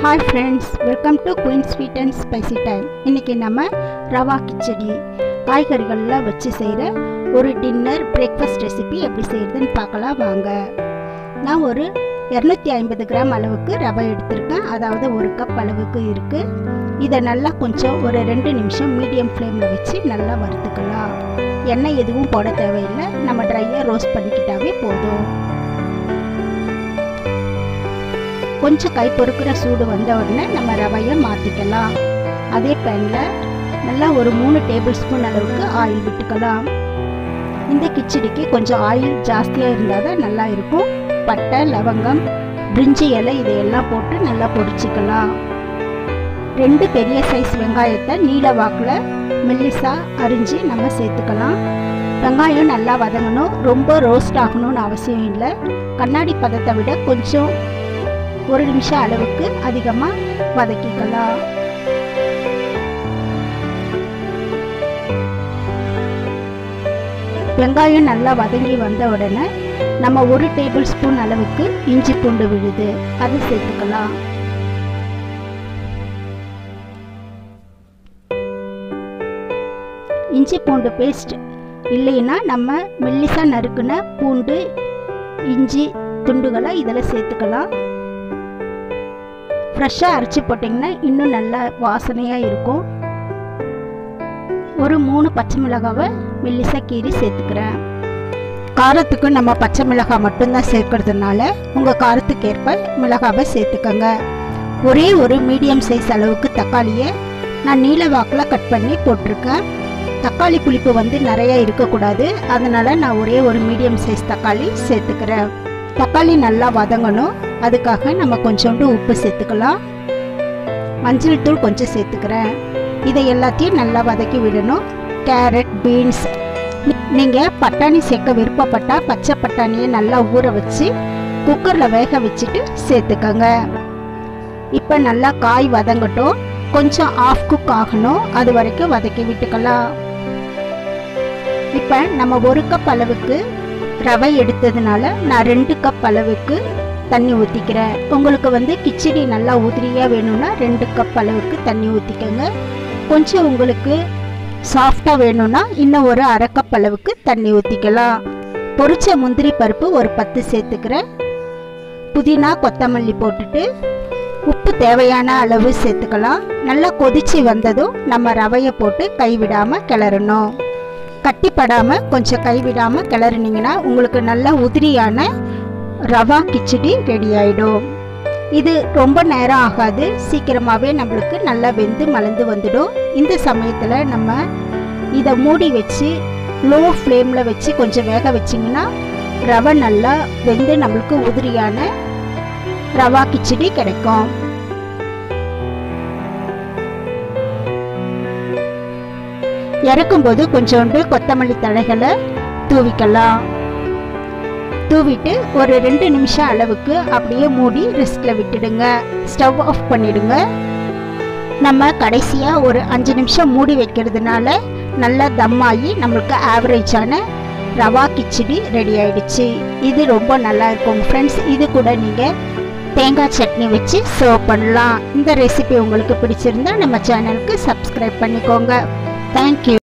hi friends welcome to queen sweet and spicy time இன்றைக்கி நம்ம ரவா கிச்சடி காய்கறிகள்லாம் வச்சு செய்கிற ஒரு டின்னர் பிரேக்ஃபாஸ்ட் ரெசிபி எப்படி செய்கிறதுன்னு பார்க்கலாம் வாங்க நான் ஒரு இரநூத்தி ஐம்பது கிராம் அளவுக்கு ரவை எடுத்திருக்கேன் அதாவது ஒரு கப் அளவுக்கு இருக்குது இதை நல்லா கொஞ்சம் ஒரு ரெண்டு நிமிஷம் மீடியம் ஃப்ளேமில் வச்சு நல்லா வறுத்துக்கலாம் எண்ணெய் எதுவும் போட தேவையில்லை நம்ம ட்ரையாக ரோஸ்ட் பண்ணிக்கிட்டாவே போதும் கொஞ்சம் கை பொறுக்கிற சூடு வந்த உடனே நம்ம ரவையை மாற்றிக்கலாம் அதே பேனில் நல்லா ஒரு மூணு டேபிள் ஸ்பூன் அளவுக்கு ஆயில் விட்டுக்கலாம் இந்த கிச்சடிக்கு கொஞ்சம் ஆயில் ஜாஸ்தியாக இருந்தால் தான் நல்லா இருக்கும் பட்டை லவங்கம் பிரிஞ்சி இலை இதையெல்லாம் போட்டு நல்லா பொடிச்சிக்கலாம் ரெண்டு பெரிய சைஸ் வெங்காயத்தை நீல வாக்கில் மெல்லிசா அரிஞ்சு நம்ம சேர்த்துக்கலாம் வெங்காயம் நல்லா வதங்கணும் ரொம்ப ரோஸ்ட் ஆகணும்னு அவசியம் இல்லை கண்ணாடி பதத்தை விட கொஞ்சம் ஒரு நிமிஷம் அளவுக்கு அதிகமாக வதக்கிக்கலாம் வெங்காயம் நல்லா வதங்கி வந்த உடனே நம்ம ஒரு டேபிள் ஸ்பூன் அளவுக்கு இஞ்சி பூண்டு விழுது அது சேர்த்துக்கலாம் இஞ்சி பூண்டு பேஸ்ட் இல்லைன்னா நம்ம மெல்லிசா நறுக்குன பூண்டு இஞ்சி துண்டுகளை இதில் சேர்த்துக்கலாம் ஃப்ரெஷ்ஷாக அரைச்சி போட்டிங்கன்னா இன்னும் நல்லா வாசனையாக இருக்கும் ஒரு மூணு பச்சை மிளகாவை மெல்லிசா கீரி சேர்த்துக்கிறேன் காரத்துக்கு நம்ம பச்சை மிளகாய் மட்டும்தான் சேர்க்கறதுனால உங்கள் காரத்துக்கு ஏற்ப மிளகாவை சேர்த்துக்கோங்க ஒரே ஒரு மீடியம் சைஸ் அளவுக்கு தக்காளியை நான் நீல வாக்கில் கட் பண்ணி போட்டிருக்கேன் தக்காளி புளிப்பு வந்து நிறைய இருக்கக்கூடாது அதனால் நான் ஒரே ஒரு மீடியம் சைஸ் தக்காளி சேர்த்துக்கிறேன் தக்காளி நல்லா வதங்கணும் அதுக்காக நம்ம கொஞ்சோண்டு உப்பு சேர்த்துக்கலாம் மஞ்சள் தூள் கொஞ்சம் சேர்த்துக்கிறேன் இதை எல்லாத்தையும் நல்லா வதக்கி விடணும் கேரட் பீன்ஸ் நீங்கள் பட்டாணி சேர்க்க விருப்பப்பட்டால் பச்சை பட்டாணியை நல்லா ஊற வச்சு குக்கரில் வேக வச்சுட்டு சேர்த்துக்கோங்க இப்போ நல்லா காய் வதங்கட்டும் கொஞ்சம் ஆஃப் குக் ஆகணும் அது வரைக்கும் வதக்கி விட்டுக்கலாம் இப்போ நம்ம ஒரு கப் அளவுக்கு ரவை எடுத்ததுனால நான் ரெண்டு கப் அளவுக்கு தண்ணி ஊற்றிக்கிறேன் உங்களுக்கு வந்து கிச்சடி நல்லா உதிரியாக வேணும்னா ரெண்டு கப் அளவுக்கு தண்ணி ஊற்றிக்கோங்க கொஞ்சம் உங்களுக்கு சாஃப்டாக வேணும்னா இன்னும் ஒரு அரை கப் அளவுக்கு தண்ணி ஊற்றிக்கலாம் பொரிச்ச முந்திரி பருப்பு ஒரு பத்து சேர்த்துக்கிறேன் புதினா கொத்தமல்லி போட்டுட்டு உப்பு தேவையான அளவு சேர்த்துக்கலாம் நல்லா கொதிச்சு வந்ததும் நம்ம ரவையை போட்டு கைவிடாமல் கிளறணும் கட்டிப்படாமல் கொஞ்சம் கைவிடாமல் கிளறினீங்கன்னா உங்களுக்கு நல்ல உதிரியான ரவா கிச்சடி ரெடி ஆகிடும் இது ரொம்ப நேரம் ஆகாது சீக்கிரமாகவே நம்மளுக்கு நல்லா வெந்து மலர்ந்து வந்துடும் இந்த சமயத்தில் நம்ம இதை மூடி வச்சு லோ ஃப்ளேமில் வச்சு கொஞ்சம் வேக வச்சிங்கன்னா ரவை நல்லா வெந்து நம்மளுக்கு உதிரியான ரவா கிச்சடி கிடைக்கும் இறக்கும்போது கொஞ்சோண்டு கொத்தமல்லி தழைகளை தூவிக்கலாம் தூவிட்டு ஒரு ரெண்டு நிமிஷம் அளவுக்கு அப்படியே மூடி ரெஸ்ட்டில் விட்டுடுங்க ஸ்டவ் ஆஃப் பண்ணிடுங்க நம்ம கடைசியாக ஒரு அஞ்சு நிமிஷம் மூடி வைக்கிறதுனால நல்லா தம்மாகி நம்மளுக்கு ஆவரேஜான ரவா கிச்சடி ரெடி ஆயிடுச்சு இது ரொம்ப நல்லா இருக்கும் ஃப்ரெண்ட்ஸ் இது கூட நீங்கள் தேங்காய் சட்னி வச்சு சர்வ் பண்ணலாம் இந்த ரெசிபி உங்களுக்கு பிடிச்சிருந்தா நம்ம சேனலுக்கு சப்ஸ்கிரைப் பண்ணிக்கோங்க தேங்க்யூ